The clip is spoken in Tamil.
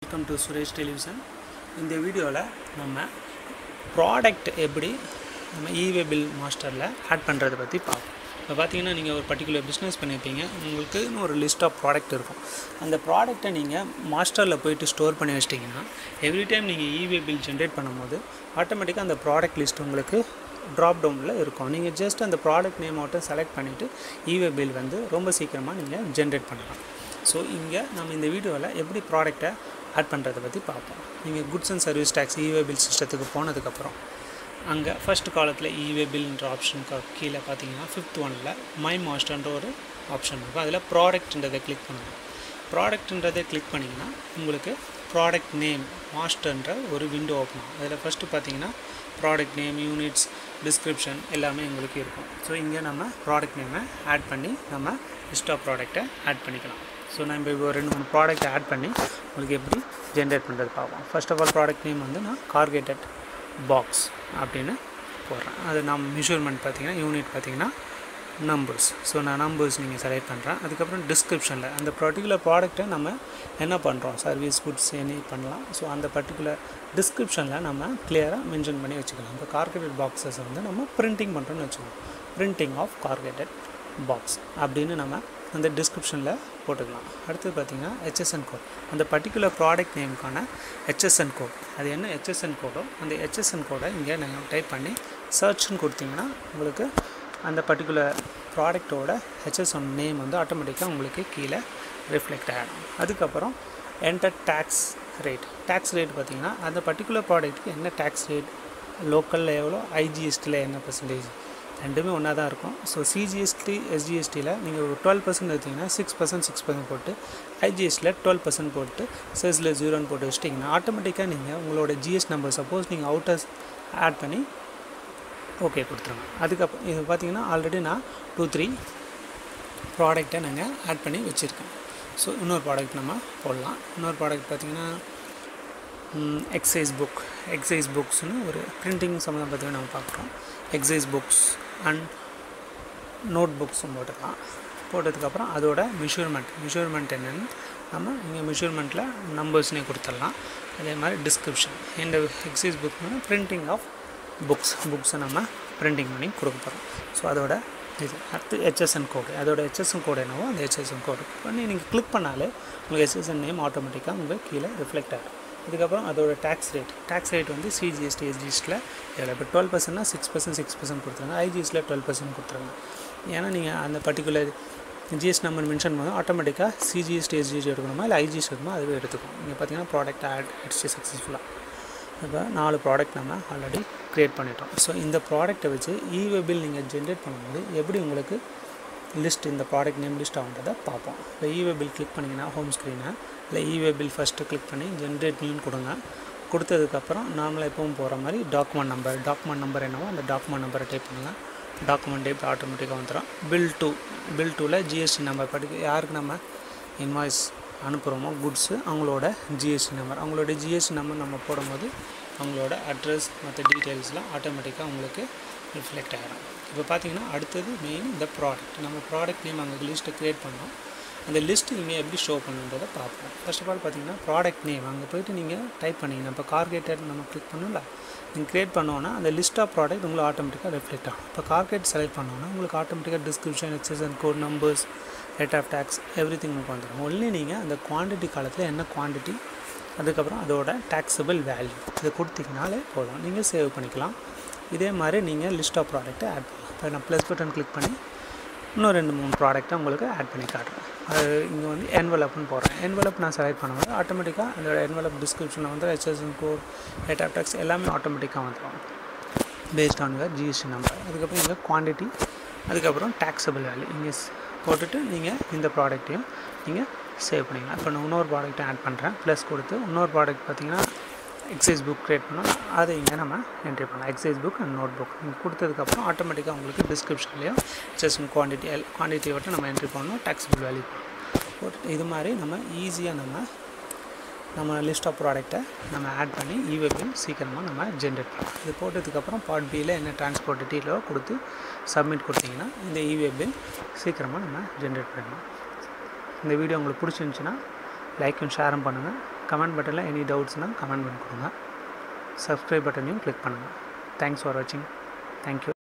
வெல்கம் டு சுரேஷ் டெலிவிஷன் இந்த வீடியோவில் நம்ம ப்ராடக்ட் எப்படி நம்ம இவே பில் மாஸ்டரில் ஆட் பண்ணுறதை பற்றி பார்ப்போம் இப்போ பார்த்தீங்கன்னா நீங்கள் ஒரு பர்டிகுலர் பிஸ்னஸ் பண்ணியிருப்பீங்க உங்களுக்கு ஒரு லிஸ்ட் ஆஃப் ப்ராடக்ட் இருக்கும் அந்த ப்ராடக்ட்டை நீங்கள் மாஸ்டரில் போயிட்டு ஸ்டோர் பண்ணி வச்சிட்டிங்கன்னா எவ்ரி டைம் நீங்கள் இவே பில் ஜென்ரேட் பண்ணும்போது ஆட்டோமேட்டிக்காக அந்த ப்ராடக்ட் லிஸ்ட் உங்களுக்கு ட்ராப் டவுனில் இருக்கும் நீங்கள் ஜஸ்ட் அந்த ப்ராடக்ட் நேம் மட்டும் செலக்ட் பண்ணிவிட்டு இவே பில் வந்து ரொம்ப சீக்கிரமாக நீங்கள் ஜென்ரேட் பண்ணலாம் ஸோ இங்கே நம்ம இந்த வீடியோவில் எப்படி ப்ராடக்டை ஆட் பண்ணுறதை பற்றி பார்ப்போம் நீங்கள் goods and service tax e-way bill சிஸ்டத்துக்கு போனதுக்கப்புறம் அங்கே ஃபஸ்ட் காலத்தில் இவே பில்ன்ற ஆப்ஷனுக்கு கீழே பார்த்தீங்கன்னா ஃபிஃப்த் ஒனில் மை மாஸ்டர்ன்ற ஒரு ஆப்ஷன் இருக்கும் அதில் ப்ராடக்ட்ன்றதை கிளிக் பண்ணுங்கள் ப்ராடக்ட்ன்றதை கிளிக் பண்ணிங்கன்னா உங்களுக்கு ப்ராடக்ட் நேம் மாஸ்டர்ன்ற ஒரு விண்டோ ஓப்பன் ஆகும் அதில் ஃபஸ்ட்டு பார்த்தீங்கன்னா ப்ராடக்ட் நேம் யூனிட்ஸ் டிஸ்கிரிப்ஷன் எல்லாமே உங்களுக்கு இருக்கும் ஸோ இங்கே நம்ம ப்ராடக்ட் நேமை ஆட் பண்ணி நம்ம லிஸ்ட் ஆஃப் ப்ராடக்ட்டை ஆட் பண்ணிக்கலாம் ஸோ நம்ம இப்போ ரெண்டு மூணு ப்ராடக்ட்டை ஆட் பண்ணி உங்களுக்கு எப்படி ஜென்ரேட் பண்ணுறது பார்ப்போம் first of all product name வந்து நான் கார்கேட்டட் பாக்ஸ் அப்படின்னு போடுறேன் அது நான் மெஷர்மெண்ட் பார்த்தீங்கன்னா யூனிட் பார்த்தீங்கன்னா நம்பர்ஸ் ஸோ நான் நம்பர்ஸ் நீங்கள் செலக்ட் பண்ணுறேன் அதுக்கப்புறம் டிஸ்கிரிப்ஷனில் அந்த பர்டிகுலர் ப்ராடக்ட்டை நம்ம என்ன பண்ணுறோம் சர்வீஸ் குட்ஸ் எனி பண்ணலாம் ஸோ அந்த பர்டிகுலர் டிஸ்கிரிப்ஷனில் நம்ம கிளியராக மென்ஷன் பண்ணி வச்சுக்கலாம் இப்போ கார்கேட்டட் பாக்ஸஸ் வந்து நம்ம பிரிண்டிங் பண்ணுறோன்னு வச்சுக்கோங்க பிரிண்டிங் ஆஃப் கார்கேட்டட் பாக்ஸ் அப்படின்னு நம்ம அந்த டிஸ்கிரிப்ஷனில் போட்டுக்கலாம் அடுத்தது பார்த்திங்கன்னா ஹெச்எஸ்என் கோட் அந்த பர்டிகுலர் ப்ராடக்ட் நேமுக்கான ஹெச்எஸ்என் கோட் அது என்ன ஹெச்எஸ்என் கோடோ அந்த ஹெச்எஸ்என் கோடை இங்கே நீங்கள் டைப் பண்ணி சர்ச்னு கொடுத்தீங்கன்னா உங்களுக்கு அந்த பர்டிகுலர் ப்ராடக்டோட ஹெச்எஸ்என் நேம் வந்து ஆட்டோமேட்டிக்காக உங்களுக்கு கீழே ரிஃப்ளெக்ட் ஆகிடும் அதுக்கப்புறம் enter tax rate tax rate பார்த்திங்கன்னா அந்த பர்டிகுலர் ப்ராடக்ட்டுக்கு என்ன டேக்ஸ் ரேட் லோக்கலில் எவ்வளோ ஐஜிஎஸ்டியில் என்ன பர்சன்டேஜ் ரெண்டுமே ஒன்றா தான் இருக்கும் ஸோ சிஜிஎஸ்டி எஸ்ஜிஎஸ்டியில் நீங்கள் ஒரு டுவெல் பர்சன்ட் எடுத்திங்கன்னா சிக்ஸ் பர்சன்ட் சிக்ஸ் பர்சன்ட் போட்டு ஐஜிஎஸ்டியில் டுவெல் பர்சன்ட் போட்டு செஸ்ஸில் ஜீரோன்னு போட்டு வச்சிட்டிங்கன்னா ஆட்டோமேட்டிக்காக நீங்கள் உங்களோட ஜிஎஸ் நம்பர் சப்போஸ் நீங்கள் அவுட்டர்ஸ் ஆட் பண்ணி ஓகே கொடுத்துருங்க அதுக்கப்புறம் இது பார்த்தீங்கன்னா ஆல்ரெடி நான் டூ த்ரீ ப்ராடக்டை நாங்கள் ஆட் பண்ணி வச்சுருக்கேன் ஸோ இன்னொரு ப்ராடக்ட் நம்ம போடலாம் இன்னொரு ப்ராடக்ட் பார்த்திங்கன்னா எக்ஸசைஸ் புக் எக்ஸசைஸ் புக்ஸ்னு ஒரு பிரிண்டிங் சம்மந்தம் பற்றி நம்ம பார்க்குறோம் எக்ஸசைஸ் புக்ஸ் அண்ட் நோட் புக்ஸும் போட்டுக்கலாம் போட்டதுக்கப்புறம் அதோட மெஷர்மெண்ட் மெஷர்மெண்ட் என்னென்னு நம்ம இங்கே மெஷர்மெண்ட்டில் நம்பர்ஸ்னே கொடுத்துடலாம் அதே மாதிரி டிஸ்கிரிப்ஷன் இந்த எக்ஸசைஸ் புக்னா பிரிண்டிங் ஆஃப் புக்ஸ் புக்ஸை நம்ம பிரிண்டிங் பண்ணி கொடுக்க போகிறோம் ஸோ அதோட இது அடுத்து ஹெச்எஸ்என் கோடு அதோட ஹெச்எஸ்என் கோடு என்னவோ அந்த ஹெச்எஸ்என் கோடு பண்ணி நீங்கள் கிளிக் பண்ணாலே உங்களுக்கு ஹெச்எஸ்என் நேம் ஆட்டோமேட்டிக்காக உங்கள் கீழே ரிஃப்ளெக்ட் ஆகிடும் இதுக்கப்புறம் அதோட டேக்ஸ் ரேட் டேக்ஸ் ரேட் வந்து சிஜிஎஸ்டி எஸ்ஜிஎஸ்டியில் எவ்வளோ இப்போ டுவெல் பர்சன்ட்னா சிக்ஸ் பர்சன்ட் சிக்ஸ் பர்சன்ட் கொடுத்துருங்க ஐஜிஎஸ்டியில் டுவெல் பர்சன்ட் கொடுத்துருங்க ஏன்னா நீங்கள் அந்த பர்டிகுலர் ஜிஎஸ்டி நம்பர் மென்ஷன் பண்ணும் ஆட்டோமேட்டிக்காக சிஜிஎஸ்டி எஸ்ஜிஎஸ்டி எடுக்கணுமா இல்லை ஐஜிஎஸ்டி எடுக்கணுமா அதுவே எடுத்துக்கும் நீங்கள் பார்த்தீங்கன்னா ப்ராடக்ட் ஆட் ஆயிடுச்சு சக்ஸஸ்ஃபுல்லாக இப்போ நாலு ப்ராடக்ட் நம்ம ஆல்ரெடி க்ரியேட் பண்ணிட்டோம் ஸோ இந்த ப்ராடக்ட்டை வச்சு இவே பில் நீங்கள் ஜென்ரேட் பண்ணும்போது எப்படி உங்களுக்கு லிஸ்ட் இந்த ப்ராடக்ட் நேம் லிஸ்ட் ஆகுன்றதை பார்ப்போம் இப்போ இவே பில் கிளிக் பண்ணிங்கன்னா ஹோம் ஸ்க்ரீனை இல்லை இவே பில் ஃபஸ்ட்டு கிளிக் பண்ணி ஜென்ரேட் நியூன்னு கொடுங்க கொடுத்ததுக்கப்புறம் நார்மலாக எப்பவும் போகிற மாதிரி டாக்குமெண்ட் நம்பர் டாக்குமெண்ட் நம்பர் என்னவோ அந்த டாக்குமெண்ட் நம்பரை டைப் பண்ணுங்கள் டாக்குமெண்ட் டைப் ஆட்டோமேட்டிக்காக வந்துடும் பில் டூ பில் டூவில் ஜிஎஸ்டி நம்பர் படிக்க யாருக்கு நம்ம இன்வாய்ஸ் அனுப்புகிறோமோ குட்ஸு அவங்களோட ஜிஎஸ்டி நம்பர் அவங்களோட ஜிஎஸ்டி நம்பர் நம்ம போடும்போது அவங்களோட அட்ரஸ் மற்ற டீட்டெயில்ஸ்லாம் ஆட்டோமேட்டிக்காக உங்களுக்கு ரிஃப்ளெக்ட் ஆகிடும் இப்போ பார்த்தீங்கன்னா அடுத்தது மெயின் இந்த ப்ராடக்ட் நம்ம ப்ராடக்ட் நேம் அங்கே லிஸ்ட்டை க்ரியேட் பண்ணோம் அந்த லிஸ்ட் இங்கே எப்படி ஷோ பண்ணுன்றதை பார்ப்போம் ஃபர்ஸ்ட் ஆஃப் ஆல் பார்த்தீங்கன்னா ப்ராடக்ட் நேம் அங்கே போய்ட்டு நீங்கள் டைப் பண்ணிங்கன்னா இப்போ கார்கேட்டட் நம்ம கிளிக் பண்ணல நீங்கள் க்ரியேட் பண்ணோன்னா அந்த லிஸ்ட் ஆஃப் ப்ராடக்ட் உங்களுக்கு ஆட்டோமேட்டிக்காக ரிஃப்ளெக்ட் ஆகும் இப்போ கார்கேட் செலக்ட் பண்ணோன்னா உங்களுக்கு ஆட்டோமேட்டிக்காக டிஸ்கிரிப்ஷன் எக்ஸசன் code numbers rate of tax everything உங்களுக்கு வந்துடும் ஒன்லி நீங்கள் அந்த குவான்டிட்டி காலத்தில் என்ன குவான்டிட்டி அதுக்கப்புறம் அதோட டேக்ஸபிள் வேல்யூ இதை கொடுத்தீங்கனாலே போதும் நீங்கள் சேவ் பண்ணிக்கலாம் இதே மாதிரி நீங்கள் லிஸ்ட் ஆஃப் ப்ராடக்ட்டை ஆட் பண்ணலாம் இப்போ நான் ப்ளஸ் பட்டன் கிளிக் பண்ணி இன்னும் ரெண்டு மூணு ப்ராடக்ட்டை உங்களுக்கு ஆட் பண்ணி காட்டுறேன் அது இங்கே வந்து என்வலப்னு போடுறேன் என்வலப் நான் செலக்ட் பண்ணும்போது ஆட்டோமேட்டிக்காக அதோட என்வலப் டிஸ்கிரிப்ஷனில் வந்து HSN code rate of tax எல்லாமே ஆட்டோமேட்டிக்காக வந்துடும் based on your GST number அதுக்கப்புறம் இங்கே குவான்டிட்டி அதுக்கப்புறம் டேக்ஸபிள் வேல்யூ இங்கே போட்டுட்டு நீங்கள் இந்த ப்ராடக்ட்டையும் நீங்கள் சேவ் பண்ணிக்கலாம் இப்போ நான் இன்னொரு ப்ராடக்ட்டை ஆட் பண்ணுறேன் ப்ளஸ் கொடுத்து இன்னொரு ப்ராடக்ட் பார்த்தீங்கன்னா எக்ஸைஸ் புக் க்ரியேட் பண்ணோம் அதை இங்கே நம்ம என்ட்ரி பண்ணலாம் exercise book and note book நீங்கள் கொடுத்ததுக்கப்புறம் ஆட்டோமேட்டிக்காக உங்களுக்கு டிஸ்கிரிப்ஷன்லேயும் ஜஸ்ட் குவான்டிட்டி எல் குவான்டிட்டியை விட்டு நம்ம என்ட்ரி பண்ணணும் டேக்ஸபிள் வேல்யூ போட்டு இது மாதிரி நம்ம ஈஸியாக நம்ம நம்ம லிஸ்ட் ஆஃப் ப்ராடக்ட்டை நம்ம ஆட் பண்ணி இவே பில் சீக்கிரமாக நம்ம ஜென்ரேட் பண்ணலாம் இது போட்டதுக்கப்புறம் பார்ட் பியில் என்ன டிரான்ஸ்போர்ட் டீட்டெயிலோ கொடுத்து சப்மிட் கொடுத்தீங்கன்னா இந்த இவே பில் சீக்கிரமாக நம்ம ஜென்ரேட் பண்ணலாம் இந்த வீடியோ உங்களுக்கு பிடிச்சிருந்துச்சின்னா லைக்கும் ஷேரும் பண்ணுங்கள் கமெண்ட் பட்டனில் எனி டவுட்ஸ்னால் கமெண்ட் பண்ணி கொடுங்க சப்ஸ்கிரைப் பட்டனையும் கிளிக் பண்ணுங்கள் தேங்க்ஸ் ஃபார் வாட்சிங் தேங்க்யூ